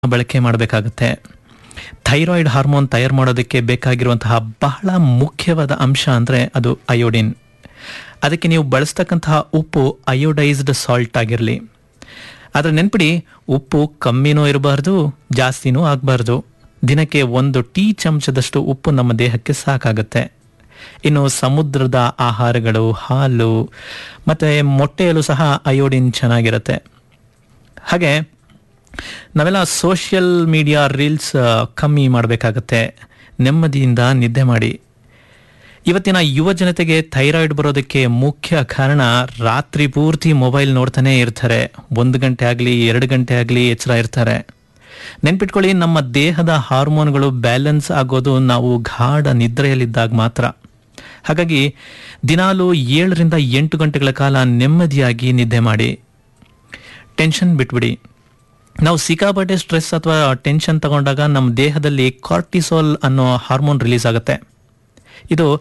ಬಳಕೆ ಮಾಡಬೇಕಾಗುತ್ತೆ thyroid hormone ತಯಾರು ಮಾಡೋದಕ್ಕೆ ಬೇಕಾಗಿರುವಂತಹ ಬಹಳ ಮುಖ್ಯವಾದ ಅಂಶ ಅಂದರೆ ಅದು ಅಯೋಡಿನ್ ಅದಕ್ಕೆ ನೀವು ಬಳಸ್ತಕ್ಕಂತಹ ಉಪ್ಪು ಅಯೋಡೈಸ್ಡ್ ಸಾಲ್ಟ್ ಆಗಿರಲಿ ಆದರೆ ನೆನ್ಪಿಡಿ ಉಪ್ಪು ಕಮ್ಮಿನೂ ಇರಬಾರ್ದು ಜಾಸ್ತಿನೂ ಆಗಬಾರ್ದು ದಿನಕ್ಕೆ ಒಂದು ಟೀ ಚಮಚದಷ್ಟು ಉಪ್ಪು ನಮ್ಮ ದೇಹಕ್ಕೆ ಸಾಕಾಗುತ್ತೆ ಇನ್ನು ಸಮುದ್ರದ ಆಹಾರಗಳು ಹಾಲು ಮತ್ತು ಮೊಟ್ಟೆಯಲ್ಲೂ ಸಹ ಅಯೋಡಿನ್ ಚೆನ್ನಾಗಿರುತ್ತೆ ಹಾಗೆ ನಾವೆಲ್ಲ ಸೋಷಿಯಲ್ ಮೀಡಿಯಾ ರೀಲ್ಸ್ ಕಮ್ಮಿ ಮಾಡಬೇಕಾಗತ್ತೆ ನೆಮ್ಮದಿಯಿಂದ ನಿದ್ದೆ ಮಾಡಿ ಇವತ್ತಿನ ಯುವ ಜನತೆಗೆ ಥೈರಾಯ್ಡ್ ಬರೋದಕ್ಕೆ ಮುಖ್ಯ ಕಾರಣ ರಾತ್ರಿ ಪೂರ್ತಿ ಮೊಬೈಲ್ ನೋಡ್ತಾನೆ ಇರ್ತಾರೆ ಒಂದು ಗಂಟೆ ಆಗಲಿ ಎರಡು ಗಂಟೆ ಆಗಲಿ ಎಚ್ಚರ ಇರ್ತಾರೆ ನೆನ್ಪಿಟ್ಕೊಳ್ಳಿ ನಮ್ಮ ದೇಹದ ಹಾರ್ಮೋನ್ಗಳು ಬ್ಯಾಲೆನ್ಸ್ ಆಗೋದು ನಾವು ಗಾಢ ನಿದ್ರೆಯಲ್ಲಿದ್ದಾಗ ಮಾತ್ರ ಹಾಗಾಗಿ ದಿನಾಲು ಏಳರಿಂದ ಎಂಟು ಗಂಟೆಗಳ ಕಾಲ ನೆಮ್ಮದಿಯಾಗಿ ನಿದ್ದೆ ಮಾಡಿ ಟೆನ್ಷನ್ ಬಿಟ್ಬಿಡಿ ನಾವು ಸಿಕ್ಕಾಪಟ್ಟೆ ಸ್ಟ್ರೆಸ್ ಅಥವಾ ಟೆನ್ಷನ್ ತಗೊಂಡಾಗ ನಮ್ಮ ದೇಹದಲ್ಲಿ ಕಾರ್ಟಿಸೋಲ್ ಅನ್ನೋ ಹಾರ್ಮೋನ್ ರಿಲೀಸ್ ಆಗುತ್ತೆ ಇದು